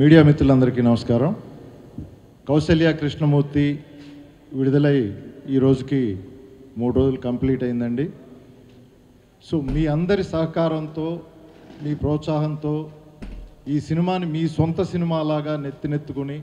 Media మిత్రులందరికీ నమస్కారం కౌశల్య కృష్ణమూర్తి విడుదలై ఈ రోజుకి మూడు రోజులు కంప్లీట్ అయిందండి సో మీ అందరి సహకారంతో మీ ప్రోత్సాహంతో ఈ సినిమాని మీ సొంత సినిమాలాగా నెత్తినెత్తుకుని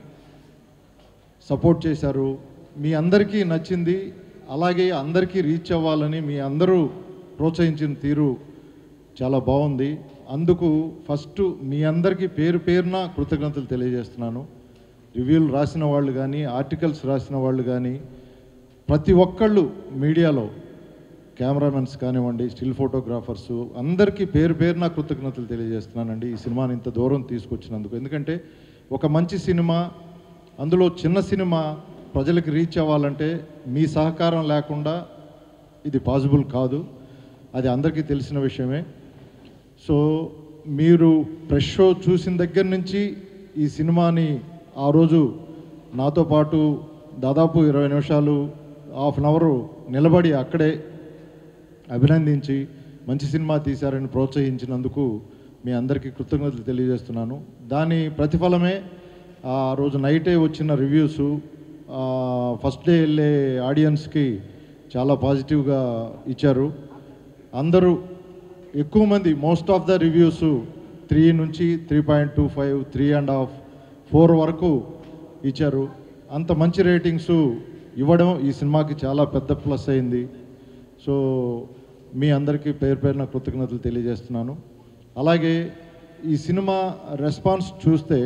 సపోర్ట్ చేశారు మీ అందరికీ నచ్చింది అలాగే అందరికీ రీచ్ అవ్వాలని మీ అందరూ ప్రోత్సహించిన తీరు చాలా బాగుంది అందుకు ఫస్ట్ మీ అందరికీ పేరు పేరున కృతజ్ఞతలు తెలియజేస్తున్నాను రివ్యూలు రాసిన వాళ్ళు కానీ ఆర్టికల్స్ రాసిన వాళ్ళు కానీ ప్రతి ఒక్కళ్ళు మీడియాలో కెమెరామెన్స్ కానివ్వండి స్టిల్ ఫోటోగ్రాఫర్స్ అందరికీ పేరు పేరున కృతజ్ఞతలు తెలియజేస్తున్నానండి ఈ సినిమాని ఇంత దూరం తీసుకొచ్చినందుకు ఎందుకంటే ఒక మంచి సినిమా అందులో చిన్న సినిమా ప్రజలకు రీచ్ అవ్వాలంటే మీ సహకారం లేకుండా ఇది పాసిబుల్ కాదు అది అందరికీ తెలిసిన విషయమే సో మీరు ప్రెస్ షో చూసిన దగ్గర నుంచి ఈ సినిమాని ఆ రోజు నాతో పాటు దాదాపు ఇరవై నిమిషాలు హాఫ్ అన్ అవర్ నిలబడి అక్కడే అభినందించి మంచి సినిమా తీశారని ప్రోత్సహించినందుకు మీ అందరికీ కృతజ్ఞతలు తెలియజేస్తున్నాను దాని ప్రతిఫలమే ఆ రోజు నైటే వచ్చిన రివ్యూస్ ఫస్ట్ డే వెళ్ళే ఆడియన్స్కి చాలా పాజిటివ్గా ఇచ్చారు అందరూ ఎక్కువ మంది most of the reviews three నుంచి three point two five three and half four వరకు ఇచ్చారు అంత మంచి రేటింగ్స్ ఇవ్వడం ఈ సినిమాకి చాలా పెద్ద ప్లస్ అయింది సో మీ అందరికీ పేరు పేరున కృతజ్ఞతలు తెలియజేస్తున్నాను అలాగే ఈ సినిమా రెస్పాన్స్ చూస్తే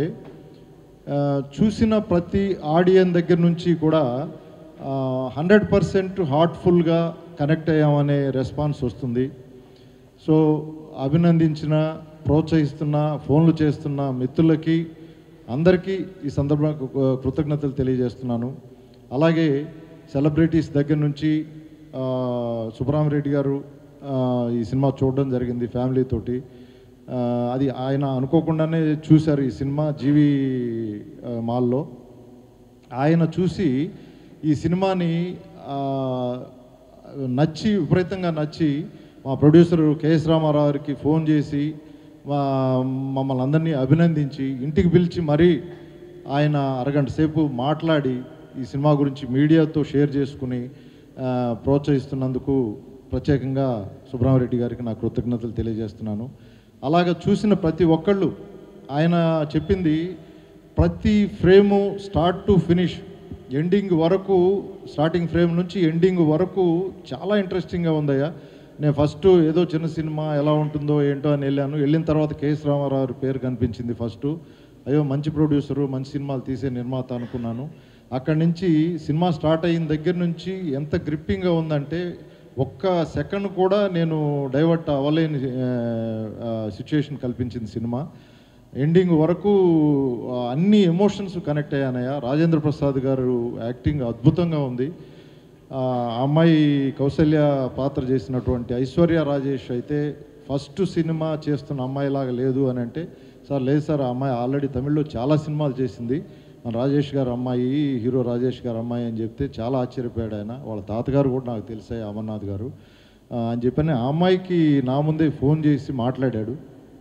ఆ, చూసిన ప్రతి ఆడియన్ దగ్గర నుంచి కూడా హండ్రెడ్ పర్సెంట్ హార్ట్ఫుల్గా కనెక్ట్ అయ్యామనే రెస్పాన్స్ వస్తుంది సో అభినందించిన ప్రోత్సహిస్తున్న ఫోన్లు చేస్తున్న మిత్రులకి అందరికీ ఈ సందర్భంగా కృ- కృతజ్ఞతలు తెలియజేస్తున్నాను అలాగే సెలబ్రిటీస్ దగ్గర నుంచి ఆ, సుబ్రహ్మరెడ్డి గారు ఆ, ఈ సినిమా చూడడం జరిగింది ఫ్యామిలీ తోటి ఆ, అది ఆయన అనుకోకుండానే చూశారు ఈ సినిమా జీవి ఆ, మాల్లో ఆయన చూసి ఈ సినిమాని ఆ, నచ్చి విపరీతంగా నచ్చి మా ప్రొడ్యూసర్ కేఎస్ రామారావు గారికి ఫోన్ చేసి మా మమ్మల్ని అందరినీ అభినందించి ఇంటికి పిలిచి మరీ ఆయన అరగంట సేపు మాట్లాడి ఈ సినిమా గురించి మీడియాతో షేర్ చేసుకుని ఆ, ప్రోత్సహిస్తున్నందుకు ప్రత్యేకంగా సుబ్రహ్మరెడ్డి గారికి నా కృతజ్ఞతలు తెలియజేస్తున్నాను అలాగ చూసిన ప్రతి ఒక్కళ్ళు ఆయన చెప్పింది ప్రతి frame start to finish ending వరకు స్టార్టింగ్ ఫ్రేమ్ నుంచి ఎండింగ్ వరకు చాలా ఇంట్రెస్టింగ్గా ఉందయ్యా నేను ఫస్ట్ ఏదో చిన్న సినిమా ఎలా ఉంటుందో ఏంటో అని వెళ్ళాను వెళ్ళిన తర్వాత కేఎస్ రామారావు గారి పేరు కనిపించింది ఫస్ట్ అయ్యో మంచి ప్రొడ్యూసరు మంచి సినిమాలు తీసే నిర్మాత అనుకున్నాను అక్కడి నుంచి సినిమా స్టార్ట్ అయిన దగ్గర నుంచి ఎంత గ్రిప్పింగ్గా ఉందంటే ఒక్క సెకండ్ కూడా నేను డైవర్ట్ అవ్వలేని సిచ్యుయేషన్ కల్పించింది సినిమా ఎండింగ్ వరకు ఆ, అన్ని ఎమోషన్స్ కనెక్ట్ అయ్యానయ్యా రాజేంద్ర ప్రసాద్ గారు యాక్టింగ్ అద్భుతంగా ఉంది ఆ అమ్మాయి కౌశల్య పాత్ర చేసినటువంటి ఐశ్వర్య రాజేష్ అయితే ఫస్ట్ సినిమా చేస్తున్న అమ్మాయిలాగా లేదు అని అంటే సార్ లేదు సార్ ఆ అమ్మాయి ఆల్రెడీ తమిళ్లో చాలా సినిమాలు చేసింది మన రాజేష్ గారు అమ్మాయి హీరో రాజేష్ గారు అమ్మాయి అని చెప్తే చాలా ఆశ్చర్యపోయాడు ఆయన వాళ్ళ తాతగారు కూడా నాకు తెలిసాయి అమర్నాథ్ గారు ఆ, అని చెప్పని ఆ అమ్మాయికి నా ముందే ఫోన్ చేసి మాట్లాడాడు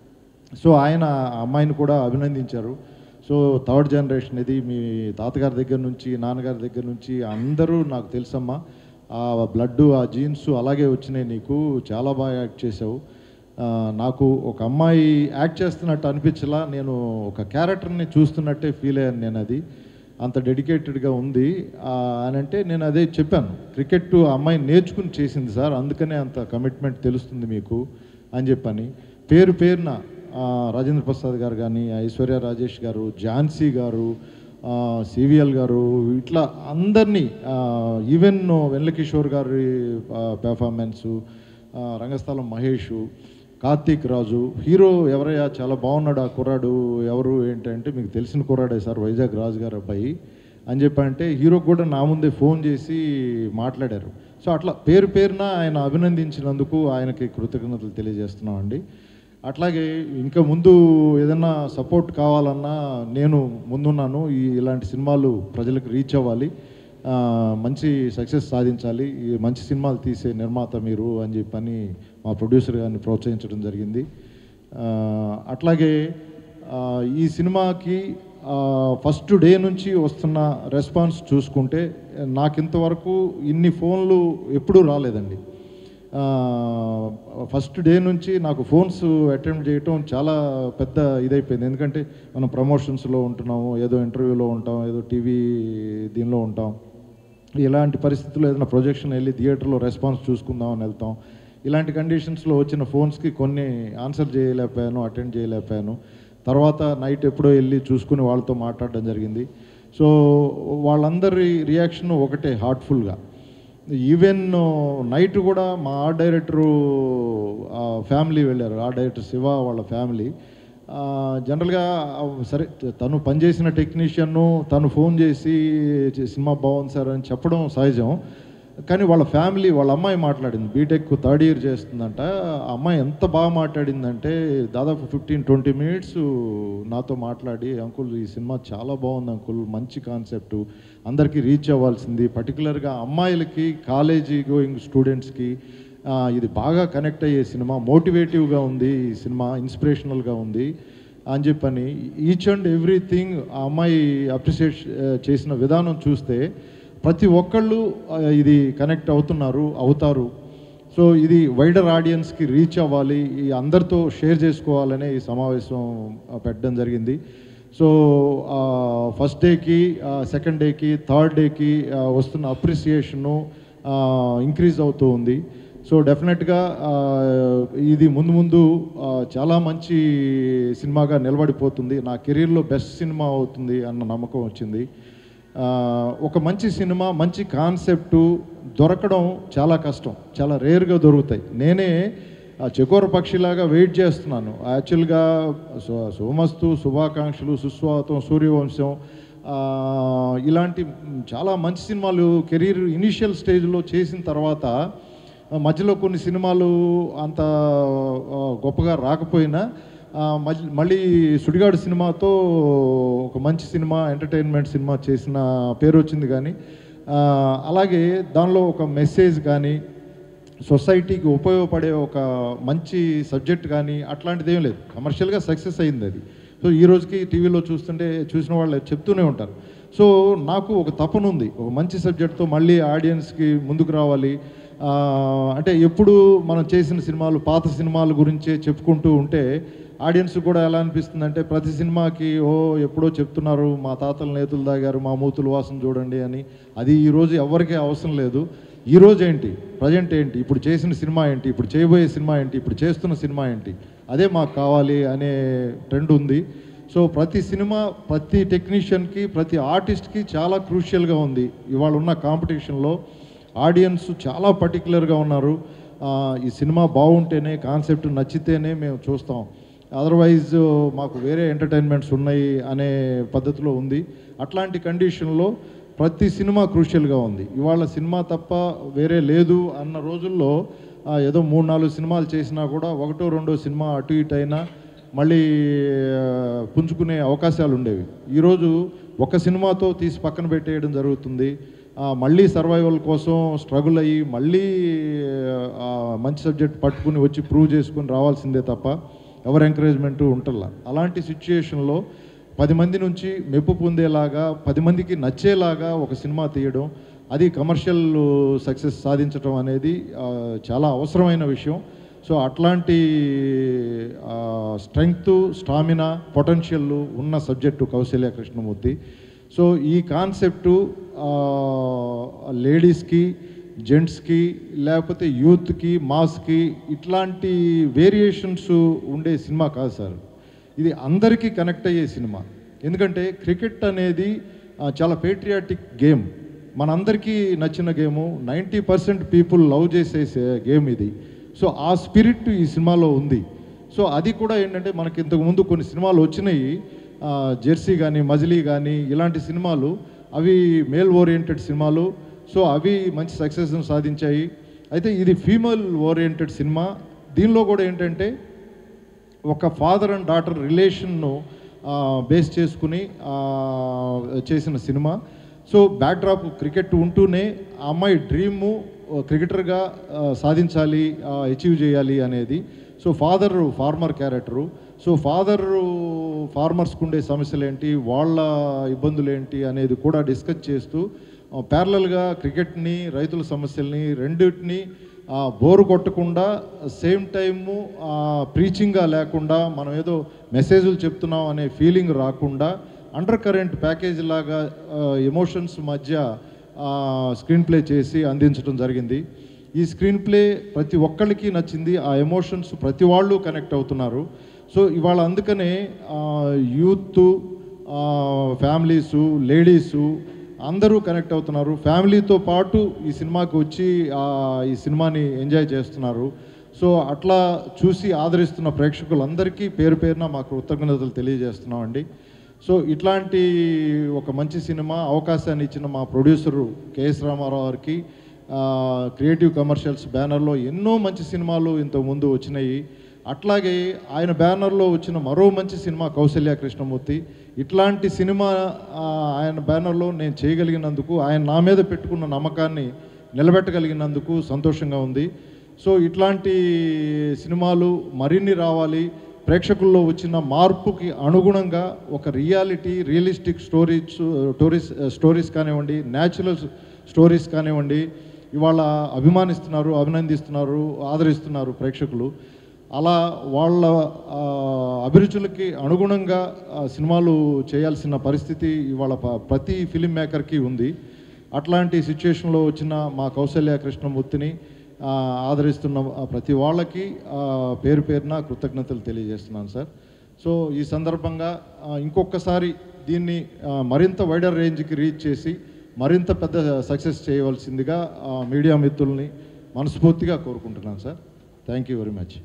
సో ఆయన ఆ అమ్మాయిని కూడా అభినందించారు సో థర్డ్ జనరేషన్ ఇది మీ తాతగారి దగ్గర నుంచి నాన్నగారి దగ్గర నుంచి అందరూ నాకు తెలుసమ్మా ఆ బ్లడ్ ఆ జీన్స్ అలాగే వచ్చినాయి నీకు చాలా బాగా యాక్ట్ చేసావు ఆ, నాకు ఒక అమ్మాయి యాక్ట్ చేస్తున్నట్టు అనిపించలా నేను ఒక క్యారెక్టర్ని చూస్తున్నట్టే ఫీల్ అయ్యాను నేను అది అంత డెడికేటెడ్గా ఉంది ఆ, అని అంటే నేను అదే చెప్పాను క్రికెట్ ఆ అమ్మాయి నేర్చుకుని చేసింది సార్ అందుకనే అంత కమిట్మెంట్ తెలుస్తుంది మీకు అని చెప్పని పేరు పేరున ఆ, రాజేంద్ర ప్రసాద్ గారు కానీ ఐశ్వర్య రాజేష్ గారు ఝాన్సీ గారు ఆ, సివిఎల్ గారు ఇట్లా అందరినీ ఆ, ఈవెన్ వెన్నకిషోర్ గారి పెర్ఫార్మెన్సు రంగస్థలం మహేష్ కార్తీక్ రాజు హీరో ఎవరయ్యా చాలా బాగున్నాడు ఆ కుర్రాడు ఎవరు ఏంటంటే మీకు తెలిసిన కుర్రాడే సార్ వైజాగ్ రాజు గారు అబ్బాయి అని చెప్పంటే హీరో కూడా నా ముందే ఫోన్ చేసి మాట్లాడారు సో అట్లా పేరు పేరున ఆయన అభినందించినందుకు ఆయనకి కృతజ్ఞతలు తెలియజేస్తున్నామండి అట్లాగే ఇంకా ముందు ఏదైనా సపోర్ట్ కావాలన్నా నేను ముందున్నాను ఈ ఇలాంటి సినిమాలు ప్రజలకు రీచ్ అవ్వాలి ఆ, మంచి సక్సెస్ సాధించాలి ఈ మంచి సినిమాలు తీసే నిర్మాత మీరు అని చెప్పని మా ప్రొడ్యూసర్ గారిని ప్రోత్సహించడం జరిగింది ఆ, అట్లాగే ఆ, ఈ సినిమాకి ఆ, ఫస్ట్ డే నుంచి వస్తున్న రెస్పాన్స్ చూసుకుంటే నాకు ఇంతవరకు ఇన్ని ఫోన్లు ఎప్పుడూ రాలేదండి ఆ, ఫస్ట్ డే నుంచి నాకు ఫోన్స్ అటెంప్ట్ చేయటం చాలా పెద్ద ఇదైపోయింది ఎందుకంటే మనం ప్రమోషన్స్లో ఉంటున్నాము ఏదో ఇంటర్వ్యూలో ఉంటాం ఏదో టీవీ దీనిలో ఉంటాం ఇలాంటి పరిస్థితుల్లో ఏదైనా ప్రొజెక్షన్ వెళ్ళి థియేటర్లో రెస్పాన్స్ చూసుకుందాం అని వెళ్తాం ఇలాంటి కండిషన్స్లో వచ్చిన ఫోన్స్కి కొన్ని ఆన్సర్ చేయలేకపోయాను అటెండ్ చేయలేకపోయాను తర్వాత నైట్ ఎప్పుడో వెళ్ళి చూసుకుని వాళ్ళతో మాట్లాడడం జరిగింది సో వాళ్ళందరి రియాక్షన్ ఒకటే హార్ట్ఫుల్గా ఈవెన్ నైట్ కూడా మా ఆర్ట్ డైరెక్టరు ఫ్యామిలీ వెళ్ళారు ఆర్ట్ డైరెక్టర్ శివ వాళ్ళ ఫ్యామిలీ జనరల్గా సరే తను పనిచేసిన టెక్నీషియన్ను తను ఫోన్ చేసి "చే- సినిమా బాగుంది సార్ అని చెప్పడం సహజం కానీ వాళ్ళ ఫ్యామిలీ వాళ్ళ అమ్మాయి మాట్లాడింది బీటెక్ థర్డ్ ఇయర్ చేస్తుందంట ఆ అమ్మాయి ఎంత బాగా మాట్లాడిందంటే దాదాపు ఫిఫ్టీన్ ట్వంటీ మినిట్స్ నాతో మాట్లాడి అంకుల్ ఈ సినిమా చాలా బాగుంది అంకుల్ మంచి కాన్సెప్ట్ అందరికీ రీచ్ అవ్వాల్సింది పర్టికులర్గా అమ్మాయిలకి కాలేజీ గోయింగ్ స్టూడెంట్స్కి ఆ, ఇది బాగా కనెక్ట్ అయ్యే సినిమా మోటివేటివ్గా ఉంది ఈ సినిమా ఇన్స్పిరేషనల్గా ఉంది అని చెప్పని ఈచ్ అండ్ ఎవ్రీథింగ్ ఆ అమ్మాయి అప్రిషియేట్ చేసిన విధానం చూస్తే ప్రతి ఒక్కళ్ళు ఆ, ఇది కనెక్ట్ అవుతున్నారు అవుతారు సో ఇది వైడర్ ఆడియన్స్కి రీచ్ అవ్వాలి ఈ అందరితో షేర్ చేసుకోవాలనే ఈ సమావేశం ఆ, పెట్టడం జరిగింది సో ఫస్ట్ డేకి సెకండ్ డేకి థర్డ్ డేకి వస్తున్న అప్రిసియేషను ఇంక్రీజ్ అవుతూ ఉంది సో డెఫినెట్గా ఇది ముందు ముందు ఆ, చాలా మంచి సినిమాగా నిలబడిపోతుంది నా కెరీర్లో బెస్ట్ సినిమా అవుతుంది అన్న నమ్మకం వచ్చింది ఆ, ఒక మంచి సినిమా మంచి కాన్సెప్టు దొరకడం చాలా కష్టం చాలా రేర్గా దొరుకుతాయి నేనే ఆ చెకోర పక్షిలాగా వెయిట్ చేస్తున్నాను యాక్చువల్గా సు- శుభమస్తు శుభాకాంక్షలు సుస్వాగతం సూర్యవంశం ఆ, ఇలాంటి చాలా మంచి సినిమాలు కెరీర్ ఇనిషియల్ స్టేజ్లో చేసిన తర్వాత ఆ, మధ్యలో కొన్ని సినిమాలు అంత ఆ, గొప్పగా రాకపోయినా ఆ, మళ్ళీ మళ్ళీ సుడిగాడు సినిమాతో ఒక మంచి సినిమా ఎంటర్టైన్మెంట్ సినిమా చేసిన పేరు వచ్చింది కానీ ఆ, అలాగే దానిలో ఒక మెసేజ్ కానీ సొసైటీకి ఉపయోగపడే ఒక మంచి సబ్జెక్ట్ కానీ అట్లాంటిది ఏం లేదు కమర్షియల్గా సక్సెస్ అయింది అది సో ఈ రోజుకి టీవీలో చూస్తుంటే చూసిన వాళ్ళు చెప్తూనే ఉంటారు సో నాకు ఒక తపన ఉంది ఒక మంచి సబ్జెక్ట్తో మళ్ళీ ఆడియన్స్కి ముందుకు రావాలి ఆ, అంటే ఎప్పుడు మనం చేసిన సినిమాలు పాత సినిమాల గురించే చెప్పుకుంటూ ఉంటే ఆడియన్స్ కూడా ఎలా అనిపిస్తుంది అంటే ప్రతి సినిమాకి ఓ ఎప్పుడో చెప్తున్నారు మా తాతల నేతులు దాగారు మా మూతులు వాసన చూడండి అని అది ఈరోజు ఎవరికీ అవసరం లేదు ఈ రోజు ఏంటి ప్రజెంట్ ఏంటి ఇప్పుడు చేసిన సినిమా ఏంటి ఇప్పుడు చేయబోయే సినిమా ఏంటి ఇప్పుడు చేస్తున్న సినిమా ఏంటి అదే మాకు కావాలి అనే ట్రెండ్ ఉంది సో ప్రతి సినిమా ప్రతి టెక్నీషియన్కి ప్రతి ఆర్టిస్ట్కి చాలా క్రూషియల్గా ఉంది ఇవాళ ఉన్న కాంపిటీషన్లో ఆడియన్స్ చాలా పర్టికులర్గా ఉన్నారు ఆ, ఈ సినిమా బాగుంటేనే కాన్సెప్ట్ నచ్చితేనే మేము చూస్తాం అదర్వైజ్ మాకు వేరే ఎంటర్టైన్మెంట్స్ ఉన్నాయి అనే పద్ధతిలో ఉంది అట్లాంటి కండిషన్లో ప్రతి సినిమా క్రూషియల్గా ఉంది ఇవాళ సినిమా తప్ప వేరే లేదు అన్న రోజుల్లో ఆ, ఏదో మూడు నాలుగు సినిమాలు చేసినా కూడా ఒకటో రెండో సినిమా అటు ఇటు అయినా మళ్ళీ ఆ, పుంజుకునే అవకాశాలు ఉండేవి ఈరోజు ఒక సినిమాతో తీసి పక్కన పెట్టేయడం జరుగుతుంది ఆ, మళ్ళీ సర్వైవల్ కోసం స్ట్రగుల్ అయ్యి మళ్ళీ ఆ, మంచి సబ్జెక్ట్ పట్టుకుని వచ్చి ప్రూవ్ చేసుకుని రావాల్సిందే తప్ప ఎవరి ఎంకరేజ్మెంట్ ఉంటల్లా అలాంటి సిచ్యుయేషన్లో పది మంది నుంచి మెప్పు పొందేలాగా పది మందికి నచ్చేలాగా ఒక సినిమా తీయడం అది కమర్షియల్ సక్సెస్ సాధించడం అనేది ఆ, చాలా అవసరమైన విషయం సో అట్లాంటి స్ట్రెంగ్త్ స్టామినా పొటెన్షియల్ ఉన్న సబ్జెక్టు కౌశల్య కృష్ణమూర్తి సో ఈ కాన్సెప్టు లేడీస్కి జెంట్స్కి లేకపోతే యూత్కి మాస్కి ఇట్లాంటి వేరియేషన్స్ ఉండే సినిమా కాదు సార్ ఇది అందరికీ కనెక్ట్ అయ్యే సినిమా ఎందుకంటే క్రికెట్ అనేది ఆ, చాలా పేట్రియాటిక్ గేమ్ మనందరికీ నచ్చిన game ninety percent people love చేసే గేమ్ ఇది సో ఆ స్పిరిట్ ఈ సినిమాలో ఉంది సో అది కూడా ఏంటంటే మనకి ఇంతకుముందు కొన్ని సినిమాలు వచ్చినాయి ఆ, జెర్సీ కానీ మజిలీ కానీ ఇలాంటి సినిమాలు అవి మేల్ ఓరియంటెడ్ సినిమాలు సో అవి మంచి సక్సెస్ను సాధించాయి అయితే ఇది ఫీమేల్ ఓరియంటెడ్ సినిమా దీనిలో కూడా ఏంటంటే ఒక ఫాదర్ అండ్ డాటర్ రిలేషన్ను బేస్ చేసుకుని ఆ, చేసిన సినిమా సో బ్యాక్డ్రాప్ క్రికెట్ ఉంటూనే ఆ అమ్మాయి డ్రీము క్రికెటర్గా సాధించాలి అచీవ్ చేయాలి అనేది so father farmer character so father ఫార్మర్స్కి ఉండే సమస్యలు ఏంటి వాళ్ళ ఇబ్బందులు ఏంటి అనేది కూడా డిస్కస్ చేస్తూ ప్యారలల్గా క్రికెట్ని రైతుల సమస్యల్ని రెండింటిని ఆ, బోరు కొట్టకుండా సేమ్ టైము ప్రీచింగ్గా లేకుండా మనం ఏదో మెసేజ్లు చెప్తున్నాం అనే ఫీలింగ్ రాకుండా అండర్ కరెంట్ ప్యాకేజ్ లాగా ఎమోషన్స్ మధ్య స్క్రీన్ ప్లే చేసి అందించడం జరిగింది ఈ స్క్రీన్ ప్లే ప్రతి ఒక్కళ్ళకి నచ్చింది ఆ ఎమోషన్స్ ప్రతి వాళ్ళు కనెక్ట్ అవుతున్నారు సో ఇవాళ అందుకనే యూత్ ఫ్యామిలీసు లేడీసు అందరూ కనెక్ట్ అవుతున్నారు ఫ్యామిలీతో పాటు ఈ సినిమాకి వచ్చి ఆ, ఈ సినిమాని ఎంజాయ్ చేస్తున్నారు సో అట్లా చూసి ఆదరిస్తున్న ప్రేక్షకులందరికీ పేరు పేరున మా కృతజ్ఞతలు తెలియజేస్తున్నామండి సో ఇట్లాంటి ఒక మంచి సినిమా అవకాశాన్ని ఇచ్చిన మా ప్రొడ్యూసరు కేఎస్ రామారావు గారికి ఆ, క్రియేటివ్ కమర్షియల్స్ బ్యానర్లో ఎన్నో మంచి సినిమాలు ఇంతకు ముందు వచ్చినాయి అట్లాగే ఆయన బ్యానర్లో వచ్చిన మరో మంచి సినిమా కౌశల్య కృష్ణమూర్తి ఇట్లాంటి సినిమా ఆ, ఆయన బ్యానర్లో నేను చేయగలిగినందుకు ఆయన నా మీద పెట్టుకున్న నమ్మకాన్ని నిలబెట్టగలిగినందుకు సంతోషంగా ఉంది సో ఇట్లాంటి సినిమాలు మరిన్ని రావాలి ప్రేక్షకుల్లో వచ్చిన మార్పుకి అనుగుణంగా ఒక reality realistic stories stories stories కానివ్వండి న్యాచురల్ స్టోరీస్ కానివ్వండి ఇవాళ అభిమానిస్తున్నారు అభినందిస్తున్నారు ఆదరిస్తున్నారు ప్రేక్షకులు అలా వాళ్ళ ఆ, అభిరుచులకి అనుగుణంగా ఆ, సినిమాలు చేయాల్సిన పరిస్థితి ఇవాళ ప- ప్రతి ఫిలిం మేకర్కి ఉంది అట్లాంటి సిచ్యుయేషన్లో వచ్చిన మా కౌశల్య కృష్ణమూర్తిని ఆ, ఆదరిస్తున్న ఆ, ప్రతి వాళ్ళకి ఆ, పేరు పేరున కృతజ్ఞతలు తెలియజేస్తున్నాను సార్ సో ఈ సందర్భంగా ఆ, ఇంకొకసారి దీన్ని ఆ, మరింత వైడర్ రేంజ్కి రీచ్ చేసి మరింత పెద్ద సక్సెస్ చేయవలసిందిగా ఆ, మీడియా మిత్రుల్ని మనస్ఫూర్తిగా కోరుకుంటున్నాను sir thank you very much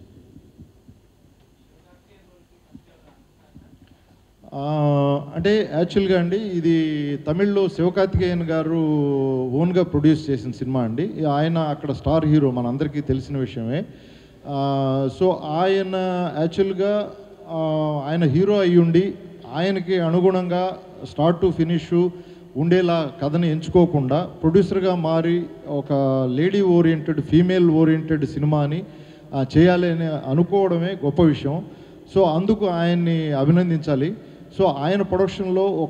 ఆ, అంటే యాక్చువల్గా అండి ఇది తమిళ్లో శివకార్తికేయన్ గారు ఓన్గా ప్రొడ్యూస్ చేసిన సినిమా అండి ఆయన అక్కడ స్టార్ హీరో మనందరికీ తెలిసిన విషయమే ఆ, సో ఆయన యాక్చువల్గా ఆ, ఆయన హీరో అయి ఉండి ఆయనకి అనుగుణంగా స్టార్ట్ టు ఫినిష్ ఉండేలా కథని ఎంచుకోకుండా ప్రొడ్యూసర్గా మారి ఒక లేడీ ఓరియంటెడ్ ఫీమేల్ ఓరియంటెడ్ సినిమాని ఆ, చేయాలి అని అనుకోవడమే గొప్ప విషయం సో అందుకు ఆయన్ని అభినందించాలి సో ఆయన ప్రొడక్షన్లో ఒక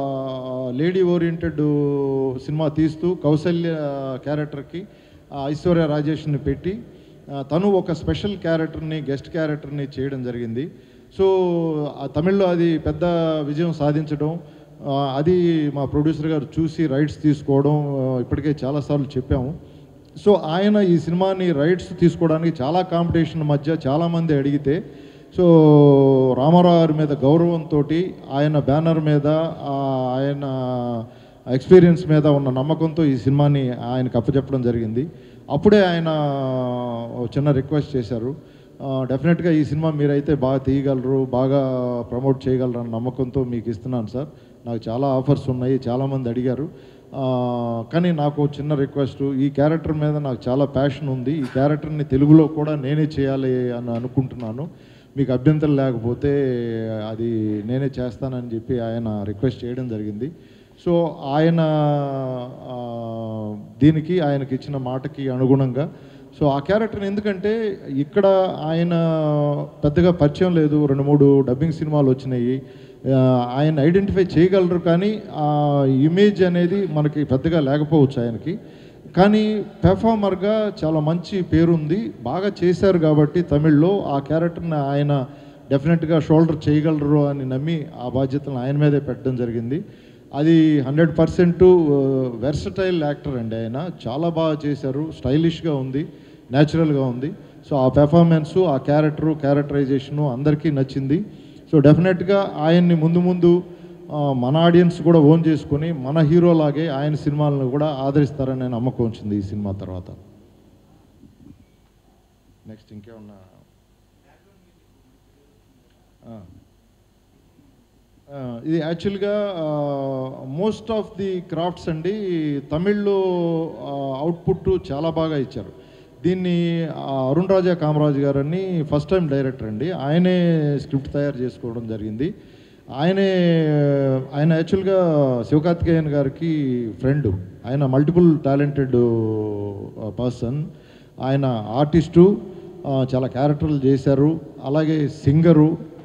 లేడీ ఓరియంటెడ్ సినిమా తీస్తూ కౌశల్య క్యారెక్టర్కి ఆ, ఐశ్వర్య రాజేష్ని పెట్టి ఆ, తను ఒక స్పెషల్ క్యారెక్టర్ని గెస్ట్ క్యారెక్టర్ని చేయడం జరిగింది సో ఆ తమిళ్లో అది పెద్ద విజయం సాధించడం ఆ, అది మా ప్రొడ్యూసర్ గారు చూసి రైట్స్ తీసుకోవడం ఆ, ఇప్పటికే చాలాసార్లు చెప్పాము సో ఆయన ఈ సినిమాని రైట్స్ తీసుకోవడానికి చాలా కాంపిటీషన్ మధ్య చాలామంది అడిగితే సో రామారావు గారి మీద గౌరవంతో ఆయన బ్యానర్ మీద ఆ, ఆయన ఎక్స్పీరియన్స్ మీద ఉన్న నమ్మకంతో ఈ సినిమాని ఆయనకు అప్పచెప్పడం జరిగింది అప్పుడే ఆయన ఓ చిన్న రిక్వెస్ట్ చేశారు డెఫినెట్గా ఈ సినిమా మీరైతే బాగా తీయగలరు బాగా ప్రమోట్ చేయగలరు అన్న నమ్మకంతో మీకు ఇస్తున్నాను సార్ నాకు చాలా ఆఫర్స్ ఉన్నాయి చాలామంది అడిగారు ఆ, కానీ నాకు ఒక చిన్న రిక్వెస్ట్ ఈ క్యారెక్టర్ మీద నాకు చాలా ప్యాషన్ ఉంది ఈ క్యారెక్టర్ని తెలుగులో కూడా నేనే చేయాలి అని అనుకుంటున్నాను మీకు అభ్యంతరం లేకపోతే అది నేనే చేస్తానని చెప్పి ఆయన రిక్వెస్ట్ చేయడం జరిగింది సో ఆయన ఆ, దీనికి ఆయనకి ఇచ్చిన మాటకి అనుగుణంగా సో ఆ క్యారెక్టర్ని ఎందుకంటే ఇక్కడ ఆయన పెద్దగా పరిచయం లేదు రెండు మూడు డబ్బింగ్ సినిమాలు వచ్చినాయి ఆ, ఆయన ఐడెంటిఫై చేయగలరు కానీ ఆ ఇమేజ్ అనేది మనకి పెద్దగా లేకపోవచ్చు ఆయనకి కానీ పెర్ఫార్మర్గా చాలా మంచి పేరుంది బాగా చేశారు కాబట్టి తమిళ్లో ఆ క్యారెక్టర్ని ఆయన డెఫినెట్గా షోల్డర్ చేయగలరు అని నమ్మి ఆ బాధ్యతను ఆయన మీదే పెట్టడం జరిగింది అది హండ్రెడ్ పర్సెంట్ వెర్సటైల్ యాక్టర్ అండి ఆయన చాలా బాగా చేశారు స్టైలిష్గా ఉంది న్యాచురల్గా ఉంది సో ఆ పెర్ఫార్మెన్సు ఆ క్యారెక్టరు క్యారెక్టరైజేషను అందరికీ నచ్చింది సో డెఫినెట్గా ఆయన్ని ముందు ముందు ఆ, మన ఆడియన్స్ కూడా ఓన్ చేసుకొని మన హీరోలాగే ఆయన సినిమాలను కూడా ఆదరిస్తారనే నమ్మకం వచ్చింది ఈ సినిమా తర్వాత నెక్స్ట్ ఇంకేమన్నా ఆ. ఆ, ఇది యాక్చువల్గా మోస్ట్ ఆఫ్ ది క్రాఫ్ట్స్ అండి తమిళ్లో అవుట్పుట్ చాలా బాగా ఇచ్చారు దీన్ని ఆ, అరుణ్ రాజా కామరాజు గారని ఫస్ట్ టైం డైరెక్టర్ అండి ఆయనే స్క్రిప్ట్ తయారు చేసుకోవడం జరిగింది ఆయనే ఆయన యాక్చువల్గా శివకార్తికేయన్ గారికి ఫ్రెండ్ ఆయన మల్టిపుల్ టాలెంటెడ్ పర్సన్ ఆయన ఆర్టిస్టు ఆ, చాలా క్యారెక్టర్లు చేశారు అలాగే సింగరు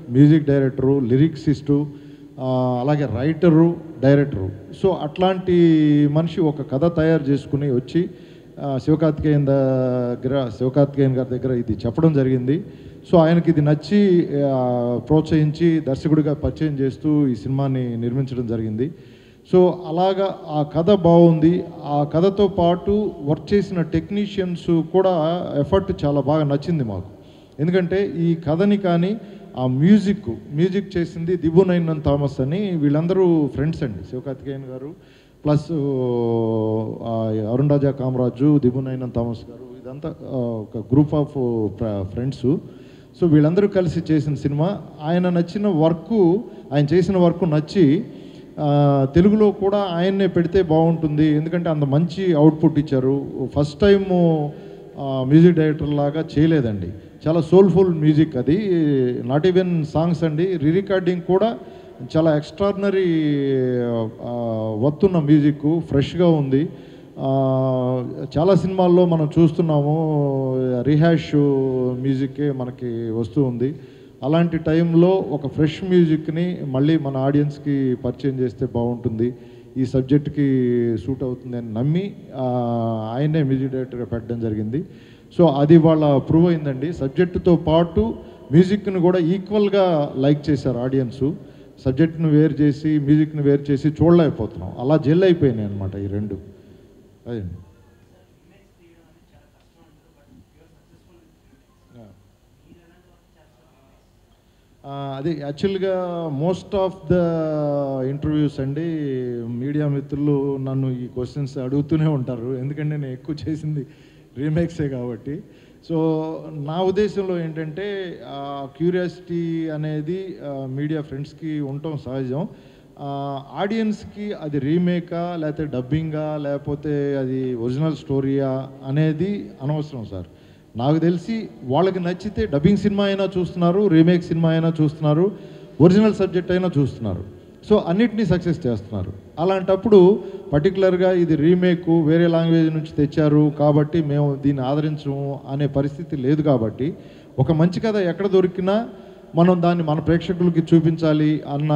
మ్యూజిక్ డైరెక్టరు లిరిక్సిస్టు ఆ, అలాగే రైటరు డైరెక్టరు సో అట్లాంటి మనిషి ఒక కథ తయారు చేసుకుని వచ్చి ఆ, శివకార్తికేయన్ దగ్గర శివకార్తికేయన్ గారి దగ్గర ఇది చెప్పడం జరిగింది సో ఆయనకి ఇది నచ్చి ఆ, ప్రోత్సహించి దర్శకుడిగా పరిచయం చేస్తూ ఈ సినిమాని నిర్మించడం జరిగింది సో అలాగా ఆ కథ బాగుంది ఆ కథతో పాటు వర్క్ చేసిన టెక్నీషియన్స్ కూడా ఎఫర్ట్ చాలా బాగా నచ్చింది మాకు ఎందుకంటే ఈ కథని కానీ ఆ మ్యూజిక్ మ్యూజిక్ చేసింది దిబునైనన్ థామస్ అని వీళ్ళందరూ ఫ్రెండ్స్ అండి శివకార్తికేయన్ గారు ప్లస్ ఆ, అరుణ్ రాజా కామరాజు దిబునైనన్ థామస్ గారు ఇదంతా ఆ, ఒక గ్రూప్ ఆఫ్ ఫ్రెండ్స్ సో వీళ్ళందరూ కలిసి చేసిన సినిమా ఆయన నచ్చిన వర్క్ ఆయన చేసిన వర్క్ నచ్చి ఆ, తెలుగులో కూడా ఆయన్నే పెడితే బాగుంటుంది ఎందుకంటే అంత మంచి అవుట్పుట్ ఇచ్చారు ఫస్ట్ టైము మ్యూజిక్ డైరెక్టర్ లాగా చేయలేదండి చాలా సోల్ఫుల్ మ్యూజిక్ అది నాట్ ఈవెన్ సాంగ్స్ అండి రీ రికార్డింగ్ కూడా చాలా ఎక్స్ట్రాడినరీ వత్తున్న మ్యూజిక్ ఫ్రెష్గా ఉంది ఆ, చాలా సినిమాల్లో మనం చూస్తున్నాము రిహాష్ మ్యూజికే మనకి వస్తూ ఉంది అలాంటి టైంలో ఒక ఫ్రెష్ మ్యూజిక్ని మళ్ళీ మన ఆడియన్స్కి పరిచయం చేస్తే బాగుంటుంది ఈ సబ్జెక్ట్కి సూట్ అవుతుంది అని నమ్మి ఆ, ఆయనే మ్యూజిక్ డైరెక్టర్గా పెట్టడం జరిగింది సో అది వాళ్ళ ప్రూవ్ అయిందండి సబ్జెక్టుతో పాటు మ్యూజిక్ని కూడా ఈక్వల్గా లైక్ చేశారు ఆడియన్స్ సబ్జెక్ట్ని వేరు చేసి మ్యూజిక్ని వేరు చేసి చూడలేకపోతున్నాం అలా జెల్ అయిపోయినాయి అనమాట ఈ రెండు అదండి ఆ, అది యాక్చువల్గా మోస్ట్ ఆఫ్ ద ఇంటర్వ్యూస్ అండి మీడియా మిత్రులు నన్ను ఈ క్వశ్చన్స్ అడుగుతూనే ఉంటారు ఎందుకంటే నేను ఎక్కువ చేసింది రీమేక్సే కాబట్టి సో నా ఉద్దేశంలో ఏంటంటే క్యూరియాసిటీ అనేది మీడియా ఫ్రెండ్స్కి ఉండటం సహజం ఆడియన్స్కి అది రీమేకా లేకపోతే డబ్బింగా లేకపోతే అది ఒరిజినల్ స్టోరీయా అనేది అనవసరం సార్ నాకు తెలిసి వాళ్ళకి నచ్చితే డబ్బింగ్ సినిమా అయినా చూస్తున్నారు రీమేక్ సినిమా అయినా చూస్తున్నారు ఒరిజినల్ సబ్జెక్ట్ అయినా చూస్తున్నారు సో అన్నిటినీ సక్సెస్ చేస్తున్నారు అలాంటప్పుడు పర్టికులర్గా ఇది రీమేక్ వేరే లాంగ్వేజ్ నుంచి తెచ్చారు కాబట్టి మేము దీన్ని ఆదరించము అనే పరిస్థితి లేదు కాబట్టి ఒక మంచి కథ ఎక్కడ దొరికినా మనం దాన్ని మన ప్రేక్షకులకి చూపించాలి అన్న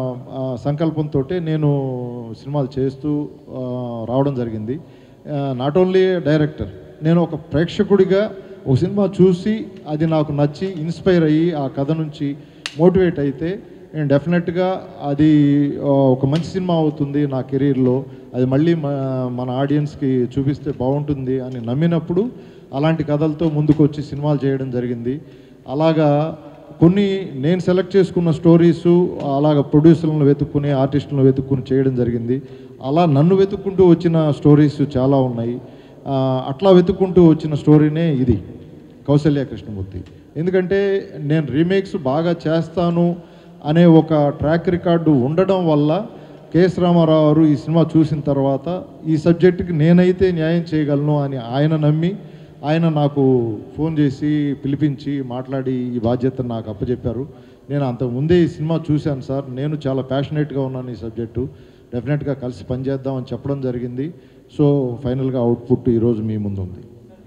సంకల్పంతో నేను సినిమాలు చేస్తూ ఆ, రావడం జరిగింది నాట్ ఓన్లీ డైరెక్టర్ నేను ఒక ప్రేక్షకుడిగా ఒక సినిమా చూసి అది నాకు నచ్చి ఇన్స్పైర్ అయ్యి ఆ కథ నుంచి మోటివేట్ అయితే నేను డెఫినెట్గా అది ఆ, ఒక మంచి సినిమా అవుతుంది నా కెరీర్లో అది మళ్ళీ మ- మన ఆడియన్స్కి చూపిస్తే బాగుంటుంది అని నమ్మినప్పుడు అలాంటి కథలతో ముందుకు వచ్చి సినిమాలు చేయడం జరిగింది అలాగా కొన్ని నేను సెలెక్ట్ చేసుకున్న స్టోరీసు అలాగ ప్రొడ్యూసర్లను వెతుక్కుని ఆర్టిస్టులను వెతుక్కుని చేయడం జరిగింది అలా నన్ను వెతుక్కుంటూ వచ్చిన స్టోరీస్ చాలా ఉన్నాయి ఆ, అట్లా వెతుక్కుంటూ వచ్చిన స్టోరీనే ఇది కౌశల్య కృష్ణమూర్తి ఎందుకంటే నేను రీమేక్స్ బాగా చేస్తాను అనే ఒక ట్రాక్ రికార్డు ఉండడం వల్ల కెఎస్ రామారావు గారు ఈ సినిమా చూసిన తర్వాత ఈ సబ్జెక్టుకి నేనైతే న్యాయం చేయగలను అని ఆయన నమ్మి ఆయన నాకు ఫోన్ చేసి పిలిపించి మాట్లాడి ఈ బాధ్యత నాకు అప్పచెప్పారు నేను అంతకు ముందే ఈ సినిమా చూశాను సార్ నేను చాలా ప్యాషనేట్గా ఉన్నాను ఈ సబ్జెక్టు డెఫినెట్గా కలిసి పనిచేద్దాం అని చెప్పడం జరిగింది సో ఫైనల్గా అవుట్పుట్ ఈరోజు మీ ముందు ఉంది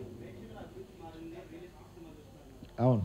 అవును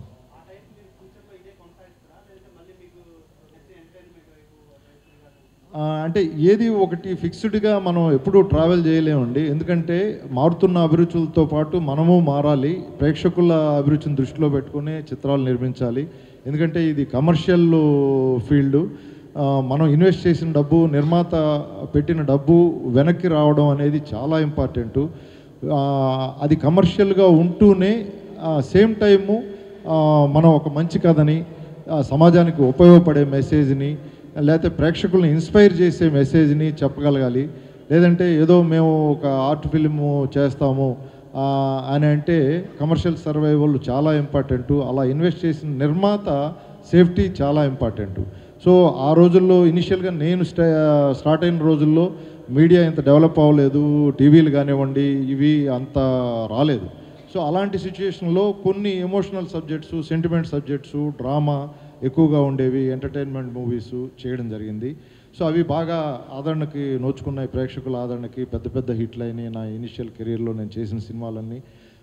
ఆ, అంటే ఏది ఒకటి ఫిక్స్డ్గా మనం ఎప్పుడూ ట్రావెల్ చేయలేమండి ఎందుకంటే మారుతున్న అభిరుచులతో పాటు మనము మారాలి ప్రేక్షకుల అభిరుచిని దృష్టిలో పెట్టుకుని చిత్రాలు నిర్మించాలి ఎందుకంటే ఇది కమర్షియల్ ఫీల్డ్ మనం ఇన్వెస్ట్ చేసిన డబ్బు నిర్మాత పెట్టిన డబ్బు వెనక్కి రావడం అనేది చాలా ఇంపార్టెంటు అది కమర్షియల్గా ఉంటూనే సేమ్ టైము మనం ఒక మంచి కథని ఆ, సమాజానికి ఉపయోగపడే మెసేజ్ని లేకపోతే ప్రేక్షకుల్ని ఇన్స్పైర్ చేసే మెసేజ్ని చెప్పగలగాలి లేదంటే ఏదో మేము ఒక ఆర్ట్ ఫిల్మ్ చేస్తాము ఆ, అని అంటే కమర్షియల్ సర్వైవల్ చాలా ఇంపార్టెంట్ అలా ఇన్వెస్ట్ చేసిన నిర్మాత సేఫ్టీ చాలా ఇంపార్టెంట్ సో ఆ రోజుల్లో ఇనిషియల్గా నేను స్టా స్టార్ట్ అయిన రోజుల్లో మీడియా ఇంత డెవలప్ అవ్వలేదు టీవీలు కానివ్వండి ఇవి అంత రాలేదు సో అలాంటి సిచ్యుయేషన్లో కొన్ని emotional subjects sentiment subjects drama ఎక్కువగా ఉండేవి ఎంటర్టైన్మెంట్ మూవీస్ చేయడం జరిగింది సో అవి బాగా ఆదరణకి నోచుకున్నాయి ప్రేక్షకుల ఆదరణకి పెద్ద పెద్ద హిట్లు అయినాయి నా ఇనిషియల్ కెరీర్లో నేను చేసిన సినిమాలన్నీ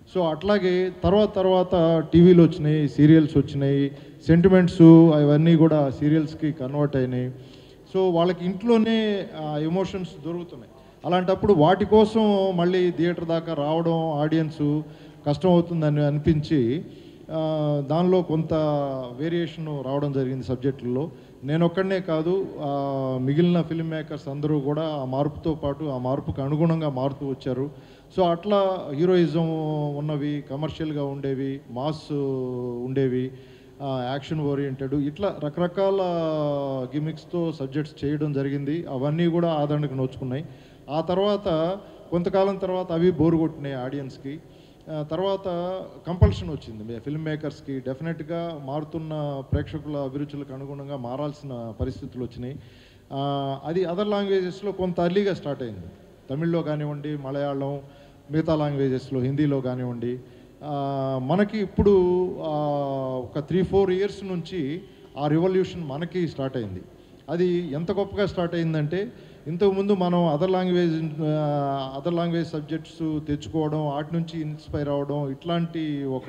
సో అట్లాగే తర్వాత తర్వాత టీవీలు వచ్చినాయి సీరియల్స్ వచ్చినాయి సెంటిమెంట్స్ అవన్నీ కూడా సీరియల్స్కి కన్వర్ట్ అయినాయి సో వాళ్ళకి ఇంట్లోనే ఎమోషన్స్ దొరుకుతున్నాయి అలాంటప్పుడు వాటి కోసం మళ్ళీ థియేటర్ దాకా రావడం ఆడియన్స్ కష్టం అవుతుందని అనిపించి ఆ, దానిలో కొంత వేరియేషన్ రావడం జరిగింది సబ్జెక్టుల్లో నేను ఒక్కడనే కాదు ఆ, మిగిలిన ఫిల్మ్ మేకర్స్ అందరూ కూడా ఆ మార్పుతో పాటు ఆ మార్పుకు అనుగుణంగా మారుతూ వచ్చారు సో అట్లా హీరోయిజం ఉన్నవి కమర్షియల్గా ఉండేవి మాస్ ఉండేవి యాక్షన్ ఓరియంటెడ్ ఇట్లా రకరకాల గిమిక్స్తో సబ్జెక్ట్స్ చేయడం జరిగింది అవన్నీ కూడా ఆదరణకు నోచుకున్నాయి ఆ తర్వాత కొంతకాలం తర్వాత అవి బోరు కొట్టినాయి ఆడియన్స్కి ఆ, తర్వాత కంపల్షన్ వచ్చింది ఫిల్మ్ మేకర్స్కి డెఫినెట్గా మారుతున్న ప్రేక్షకుల అభిరుచులకు అనుగుణంగా మారాల్సిన పరిస్థితులు వచ్చినాయి ఆ, అది అదర్ లాంగ్వేజెస్లో కొంత అర్లీగా స్టార్ట్ అయింది తమిళ్లో కానివ్వండి మలయాళం మిగతా లాంగ్వేజెస్లో హిందీలో కానివ్వండి ఆ, మనకి ఇప్పుడు ఆ, ఒక త్రీ ఫోర్ ఇయర్స్ నుంచి ఆ రివల్యూషన్ మనకి స్టార్ట్ అయింది అది ఎంత గొప్పగా స్టార్ట్ అయిందంటే ఇంతకుముందు మనం other language other language subjects తెచ్చుకోవడం వాటి నుంచి ఇన్స్పైర్ అవ్వడం ఇట్లాంటి ఒక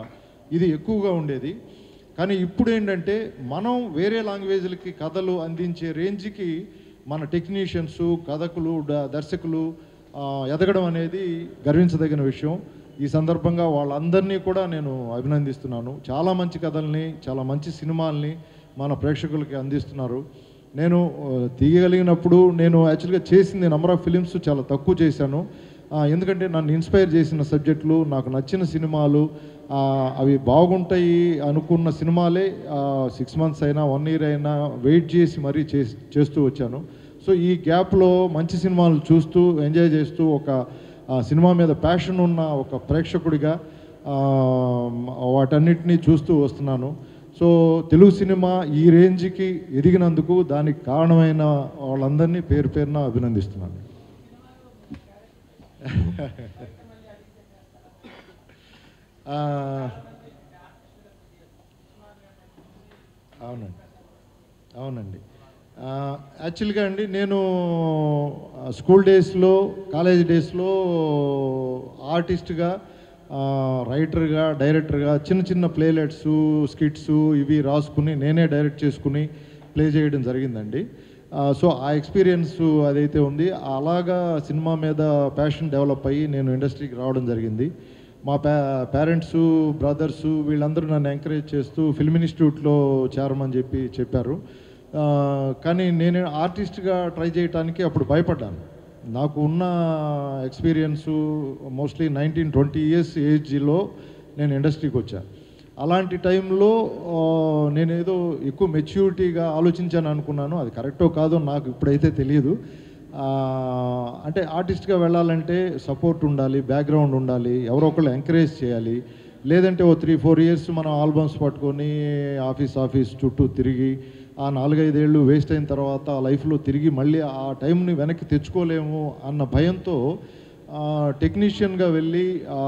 ఇది ఎక్కువగా ఉండేది కానీ ఇప్పుడు ఏంటంటే మనం వేరే లాంగ్వేజ్లకి కథలు అందించే రేంజ్కి మన టెక్నీషియన్స్ కథకులు డ- దర్శకులు ఆ, ఎదగడం అనేది గర్వించదగిన విషయం ఈ సందర్భంగా వాళ్ళందరినీ కూడా నేను అభినందిస్తున్నాను చాలా మంచి కథల్ని చాలా మంచి సినిమాల్ని మన ప్రేక్షకులకి అందిస్తున్నారు నేను ఆ, తీయగలిగినప్పుడు నేను యాక్చువల్గా చేసింది నెంబర్ ఆఫ్ ఫిలిమ్స్ చాలా తక్కువ చేశాను ఆ, ఎందుకంటే నన్ను ఇన్స్పైర్ చేసిన సబ్జెక్టులు నాకు నచ్చిన సినిమాలు ఆ, అవి బాగుంటాయి అనుకున్న సినిమాలే సిక్స్ మంత్స్ అయినా వన్ ఇయర్ అయినా వెయిట్ చేసి మరీ చేస్- చేస్తూ వచ్చాను సో ఈ గ్యాప్లో మంచి సినిమాలు చూస్తూ ఎంజాయ్ చేస్తూ ఒక ఆ, సినిమా మీద ప్యాషన్ ఉన్న ఒక ప్రేక్షకుడిగా ఆ, వాటన్నిటినీ చూస్తూ వస్తున్నాను సో తెలుగు సినిమా ఈ రేంజ్కి ఎదిగినందుకు దానికి కారణమైన వాళ్ళందరినీ పేరు పేరున అభినందిస్తున్నాను ఆ, అవునండి అవునండి ఆ, యాక్చువల్గా అండి నేను ఆ, స్కూల్ డేస్లో కాలేజ్ డేస్లో ఆర్టిస్ట్గా ఆ, రైటర్గా డైరెక్టర్గా చిన్న చిన్న ప్లేలెట్స్ స్కిట్స్ ఇవి రాసుకుని నేనే డైరెక్ట్ చేసుకుని ప్లే చేయడం జరిగిందండి ఆ, సో ఆ ఎక్స్పీరియన్స్ అదైతే ఉంది అలాగా సినిమా మీద ప్యాషన్ డెవలప్ అయ్యి నేను ఇండస్ట్రీకి రావడం జరిగింది మా పే పేరెంట్స్ బ్రదర్స్ వీళ్ళందరూ నన్ను ఎంకరేజ్ చేస్తూ ఫిల్మ్ ఇన్స్టిట్యూట్లో చేరమని చెప్పి చెప్పారు ఆ, కానీ నేను ఆర్టిస్ట్గా ట్రై చేయడానికి అప్పుడు భయపడ్డాను నాకు ఉన్న experience mostly nineteen twenty years ఏజ్లో నేను ఇండస్ట్రీకి వచ్చాను అలాంటి టైంలో ఆ, నేనేదో ఎక్కువ మెచ్యూరిటీగా ఆలోచించాను అనుకున్నాను అది కరెక్టో కాదో నాకు ఇప్పుడైతే తెలియదు ఆ, అంటే ఆర్టిస్ట్గా వెళ్ళాలంటే సపోర్ట్ ఉండాలి బ్యాక్గ్రౌండ్ ఉండాలి ఎవరో ఒకళ్ళు ఎంకరేజ్ చేయాలి లేదంటే ఓ త్రీ ఫోర్ ఇయర్స్ మనం ఆల్బమ్స్ పట్టుకొని ఆఫీస్ ఆఫీస్ చుట్టూ తిరిగి ఆ నాలుగైదేళ్ళు వేస్ట్ అయిన తర్వాత ఆ లైఫ్లో తిరిగి మళ్ళీ ఆ టైంని వెనక్కి తెచ్చుకోలేము అన్న భయంతో టెక్నీషియన్గా వెళ్ళి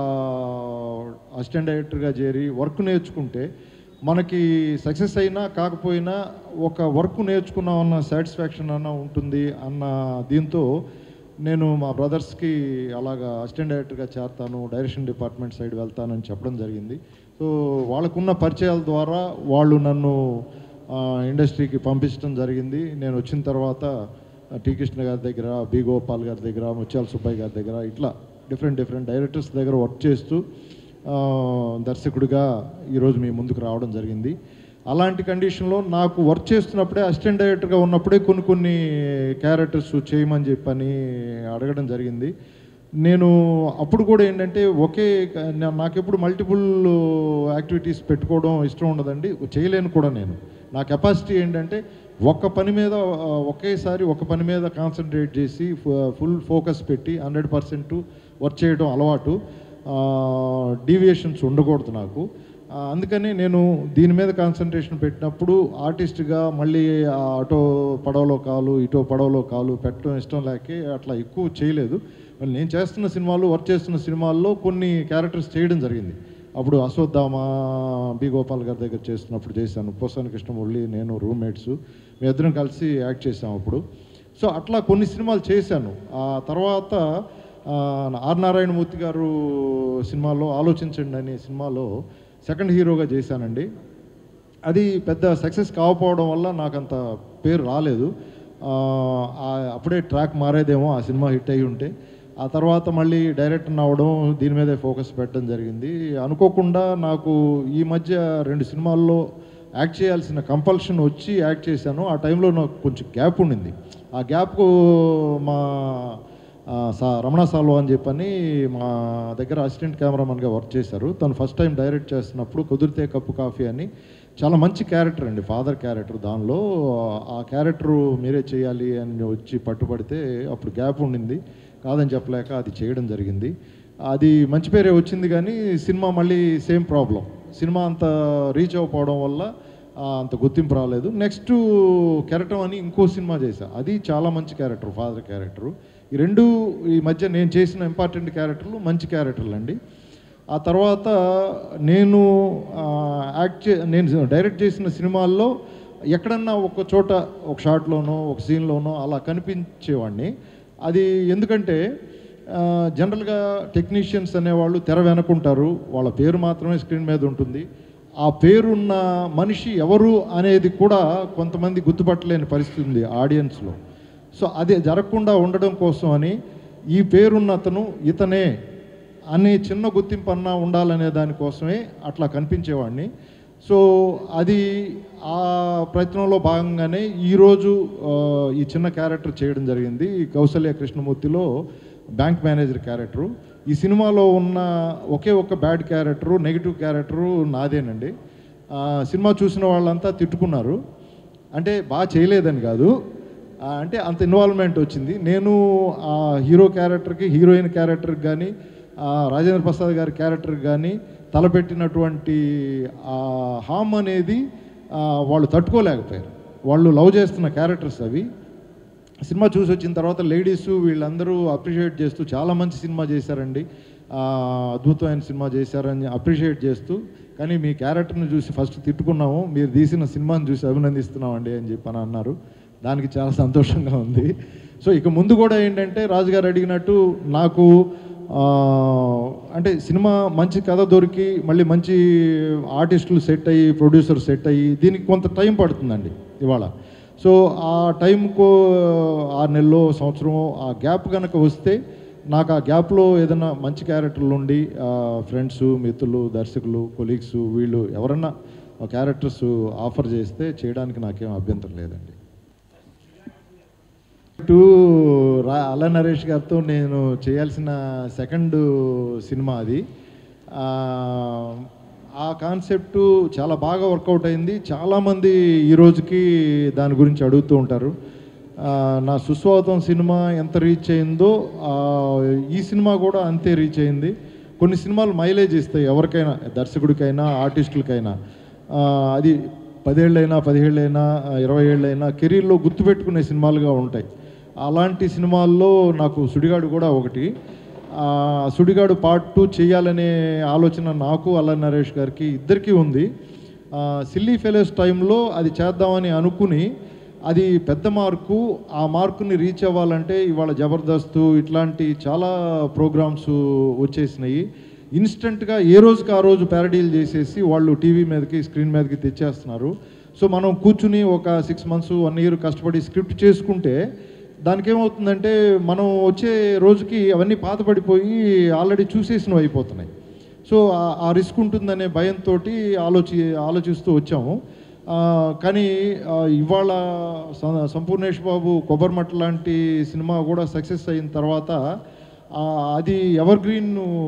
అసిస్టెంట్ డైరెక్టర్గా చేరి వర్క్ నేర్చుకుంటే మనకి సక్సెస్ అయినా కాకపోయినా ఒక వర్క్ నేర్చుకున్నాం అన్న సాటిస్ఫాక్షన్ అన్న ఉంటుంది అన్న దీంతో నేను మా బ్రదర్స్కి అలాగా అసిస్టెంట్ డైరెక్టర్గా చేరతాను డైరెక్షన్ డిపార్ట్మెంట్ సైడ్ వెళ్తానని చెప్పడం జరిగింది సో వాళ్ళకున్న పరిచయాల ద్వారా వాళ్ళు నన్ను ఆ, ఇండస్ట్రీకి పంపించడం జరిగింది నేను వచ్చిన తర్వాత ఆ, టి కృష్ణ గారి దగ్గర బి గోపాల్ గారి దగ్గర ముత్యాల సుబ్బయ్య గారి దగ్గర ఇట్లా డిఫరెంట్ డిఫరెంట్ డైరెక్టర్స్ దగ్గర వర్క్ చేస్తూ ఆ, దర్శకుడిగా ఈరోజు మీ ముందుకు రావడం జరిగింది అలాంటి కండిషన్లో నాకు వర్క్ చేస్తున్నప్పుడే అసిస్టెంట్ డైరెక్టర్గా ఉన్నప్పుడే కొన్ని కొన్ని క్యారెక్టర్స్ చేయమని చెప్పని అడగడం జరిగింది నేను అప్పుడు కూడా ఏంటంటే ఒకే నా- నాకెప్పుడు మల్టిపుల్ యాక్టివిటీస్ పెట్టుకోవడం ఇష్టం ఉండదండి చేయలేను కూడా నేను నా కెపాసిటీ ఏంటంటే ఒక్క పని మీద ఆ, ఒకేసారి ఒక పని మీద కాన్సన్ట్రేట్ చేసి ఫుల్ ఫోకస్ పెట్టి హండ్రెడ్ పర్సెంట్ వర్క్ చేయడం అలవాటు డీవియేషన్స్ ఉండకూడదు నాకు ఆ, అందుకని నేను దీని మీద కాన్సన్ట్రేషన్ పెట్టినప్పుడు ఆర్టిస్ట్గా మళ్ళీ ఆ అటో పడవలో కాలు ఇటో పడవలో కాలు పెట్టడం ఇష్టం లేకే అట్లా ఎక్కువ చేయలేదు మళ్ళీ నేను చేస్తున్న సినిమాలు వర్క్ చేస్తున్న సినిమాల్లో కొన్ని క్యారెక్టర్స్ చేయడం జరిగింది అప్పుడు అశ్వత్థామ బి గోపాల్ గారి దగ్గర చేస్తున్నప్పుడు చేశాను పోసాని కృష్ణమురళి నేను రూమ్మేట్స్ మేమిద్దరం కలిసి యాక్ట్ చేసాం అప్పుడు సో అట్లా కొన్ని సినిమాలు చేశాను ఆ తర్వాత ఆ, ఆర్ నారాయణమూర్తి గారు సినిమాలో ఆలోచించండి అనే సినిమాలో సెకండ్ హీరోగా చేశానండి అది పెద్ద సక్సెస్ కాకపోవడం వల్ల నాకు అంత పేరు రాలేదు ఆ, ఆ అప్పుడే ట్రాక్ మారేదేమో ఆ సినిమా హిట్ అయి ఉంటే ఆ తర్వాత మళ్ళీ డైరెక్టర్ అవ్వడం దీని మీదే ఫోకస్ పెట్టడం జరిగింది అనుకోకుండా నాకు ఈ మధ్య రెండు సినిమాల్లో యాక్ట్ చేయాల్సిన కంపల్షన్ వచ్చి యాక్ట్ చేశాను ఆ టైంలో నాకు కొంచెం గ్యాప్ ఉండింది ఆ గ్యాప్కు మా ఆ, సా రమణ సాల్వా అని చెప్పని మా దగ్గర అసిస్టెంట్ కెమెరామన్గా వర్క్ చేశారు తను ఫస్ట్ టైం డైరెక్ట్ చేస్తున్నప్పుడు కుదిరితే కప్పు కాఫీ అని చాలా మంచి క్యారెక్టర్ అండి ఫాదర్ క్యారెక్టర్ దానిలో ఆ క్యారెక్టర్ మీరే చేయాలి అని వచ్చి పట్టుబడితే అప్పుడు గ్యాప్ ఉండింది కాదని చెప్పలేక అది చేయడం జరిగింది అది మంచి పేరే వచ్చింది కానీ సినిమా మళ్ళీ సేమ్ ప్రాబ్లం సినిమా అంత రీచ్ అవ్వకపోవడం వల్ల ఆ, అంత గుర్తింపు రాలేదు నెక్స్ట్ కెరటం అని ఇంకో సినిమా చేశా అది చాలా మంచి క్యారెక్టర్ ఫాదర్ క్యారెక్టరు ఈ రెండు ఈ మధ్య నేను చేసిన ఇంపార్టెంట్ క్యారెక్టర్లు మంచి క్యారెక్టర్లు అండి ఆ తర్వాత నేను ఆ, యాక్ట్ చే నేను డైరెక్ట్ చేసిన సినిమాల్లో ఎక్కడన్నా ఒక చోట ఒక షాట్లోనో ఒక సీన్లోనో అలా కనిపించేవాడిని అది ఎందుకంటే ఆ, జనరల్గా టెక్నీషియన్స్ అనేవాళ్ళు తెర వెనకుంటారు వాళ్ళ పేరు మాత్రమే స్క్రీన్ మీద ఉంటుంది ఆ పేరున్న మనిషి ఎవరు అనేది కూడా కొంతమంది గుర్తుపట్టలేని పరిస్థితి ఉంది ఆడియన్స్లో సో అది జరగకుండా ఉండడం కోసం అని ఈ పేరున్న అతను ఇతనే అనే చిన్న గుర్తింపు అన్నా ఉండాలనే దానికోసమే అట్లా కనిపించేవాడిని సో అది ఆ ప్రయత్నంలో భాగంగానే ఈరోజు ఆ, ఈ చిన్న క్యారెక్టర్ చేయడం జరిగింది ఈ కౌసల్య కృష్ణమూర్తిలో బ్యాంక్ మేనేజర్ క్యారెక్టరు ఈ సినిమాలో ఉన్న ఒకే ఒక్క బ్యాడ్ క్యారెక్టరు నెగిటివ్ క్యారెక్టరు నాదేనండి ఆ, సినిమా చూసిన వాళ్ళంతా తిట్టుకున్నారు అంటే బాగా చేయలేదని కాదు ఆ, అంటే అంత ఇన్వాల్వ్మెంట్ వచ్చింది నేను ఆ హీరో క్యారెక్టర్కి హీరోయిన్ క్యారెక్టర్కి కానీ రాజేంద్ర ప్రసాద్ గారి క్యారెక్టర్కి కానీ తలపెట్టినటువంటి ఆ హామ్ అనేది ఆ, వాళ్ళు తట్టుకోలేకపోయారు వాళ్ళు లవ్ చేస్తున్న క్యారెక్టర్స్ అవి సినిమా చూసి వచ్చిన తర్వాత లేడీస్ వీళ్ళందరూ అప్రిషియేట్ చేస్తూ చాలా మంచి సినిమా చేశారండి ఆ, అద్భుతమైన సినిమా చేశారని అప్రిషియేట్ చేస్తూ కానీ మీ క్యారెక్టర్ని చూసి ఫస్ట్ తిట్టుకున్నాము మీరు తీసిన సినిమాని చూసి అభినందిస్తున్నామండి అని చెప్పి అని అన్నారు దానికి చాలా సంతోషంగా ఉంది సో ఇక ముందు కూడా ఏంటంటే రాజుగారు అడిగినట్టు నాకు ఆ, అంటే సినిమా మంచి కథ దొరికి మళ్ళీ మంచి ఆర్టిస్టులు సెట్ అయ్యి ప్రొడ్యూసర్ సెట్ అయ్యి దీనికి కొంత టైం పడుతుందండి ఇవాళ సో ఆ టైంకు ఆరు నెలలో సంవత్సరం ఆ గ్యాప్ కనుక వస్తే నాకు ఆ గ్యాప్లో ఏదైనా మంచి క్యారెక్టర్లు ఉండి ఫ్రెండ్స్ మిత్రులు దర్శకులు కొలీగ్స్ వీళ్ళు ఎవరన్నా క్యారెక్టర్స్ ఆఫర్ చేస్తే చేయడానికి నాకేం అభ్యంతరం లేదండి టు రా అల్ల నరేష్ గారితో నేను చేయాల్సిన సెకండ్ సినిమా అది ఆ, ఆ కాన్సెప్ట్ చాలా బాగా వర్కౌట్ అయింది చాలామంది ఈ రోజుకి దాని గురించి అడుగుతూ ఉంటారు ఆ, నా సుస్వాగతం సినిమా ఎంత రీచ్ అయిందో ఆ, ఈ సినిమా కూడా అంతే రీచ్ అయింది కొన్ని సినిమాలు మైలేజ్ ఇస్తాయి ఎవరికైనా దర్శకుడికైనా ఆర్టిస్టులకైనా ఆ, అది పదేళ్ళైనా పదిహేళ్ళైనా ఇరవై ఏళ్ళైనా కెరీర్లో గుర్తుపెట్టుకునే సినిమాలుగా ఉంటాయి అలాంటి సినిమాల్లో నాకు సుడిగాడు కూడా ఒకటి ఆ, సుడిగాడు పార్ట్ టూ చేయాలనే ఆలోచన నాకు అల్ల నరేష్ గారికి ఇద్దరికీ ఉంది ఆ, సిల్లీ ఫెలోస్ టైంలో అది చేద్దామని అనుకుని అది పెద్ద మార్కు ఆ మార్కుని రీచ్ అవ్వాలంటే ఇవాళ జబర్దస్త్ ఇట్లాంటి చాలా ప్రోగ్రామ్స్ వచ్చేసినాయి ఇన్స్టెంట్గా ఏ రోజుకి ఆ రోజు ప్యారడీలు చేసేసి వాళ్ళు టీవీ మీదకి స్క్రీన్ మీదకి తెచ్చేస్తున్నారు సో మనం కూర్చుని ఒక సిక్స్ మంత్స్ వన్ ఇయర్ కష్టపడి స్క్రిప్ట్ చేసుకుంటే దానికి ఏమవుతుందంటే మనం వచ్చే రోజుకి అవన్నీ పాతపడిపోయి ఆల్రెడీ చూసేసినవి అయిపోతున్నాయి సో ఆ- ఆ రిస్క్ ఉంటుందనే భయంతో ఆలోచి ఆలోచిస్తూ వచ్చాము ఆ, కానీ ఆ, ఇవాళ స- సంపూర్ణేష్ బాబు కొబ్బరిమట్ట లాంటి సినిమా కూడా సక్సెస్ అయిన తర్వాత ఆ, అది ఎవర్ గ్రీన్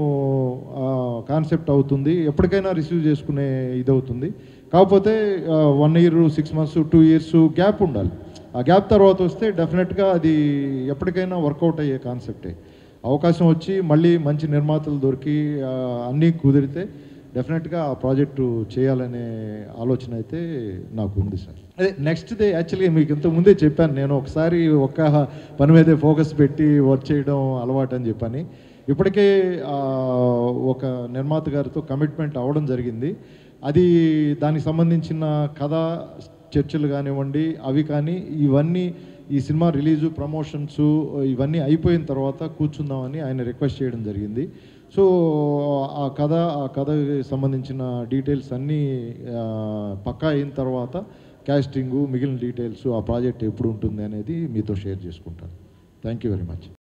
కాన్సెప్ట్ అవుతుంది ఎప్పటికైనా రిసీవ్ చేసుకునే ఇది అవుతుంది కాకపోతే one year six months two years gap ఉండాలి ఆ గ్యాప్ తర్వాత వస్తే డెఫినెట్గా అది ఎప్పటికైనా వర్కౌట్ అయ్యే కాన్సెప్టే అవకాశం వచ్చి మళ్ళీ మంచి నిర్మాతలు దొరికి ఆ, అన్నీ కుదిరితే డెఫినెట్గా ఆ ప్రాజెక్టు చేయాలనే ఆలోచన అయితే నాకు ఉంది సార్ అదే నెక్స్ట్ డే యాక్చువల్గా మీకు ఇంతకు ముందే చెప్పాను నేను ఒకసారి ఒక్క పని మీదే ఫోకస్ పెట్టి వర్క్ చేయడం అలవాటు అని చెప్పని ఇప్పటికే ఆ, ఒక నిర్మాత గారితో కమిట్మెంట్ అవ్వడం జరిగింది అది దానికి సంబంధించిన కథ చర్చలు కానివ్వండి అవి కానీ ఇవన్నీ ఈ సినిమా రిలీజు ప్రమోషన్స్ ఇవన్నీ అయిపోయిన తర్వాత కూర్చుందామని ఆయన రిక్వెస్ట్ చేయడం జరిగింది సో ఆ కథ ఆ కథకి సంబంధించిన డీటెయిల్స్ అన్నీ ఆ, పక్కా అయిన తర్వాత క్యాస్టింగు మిగిలిన డీటెయిల్స్ ఆ ప్రాజెక్ట్ ఎప్పుడు ఉంటుంది అనేది మీతో షేర్ చేసుకుంటాను థ్యాంక్ యూ వెరీ మచ్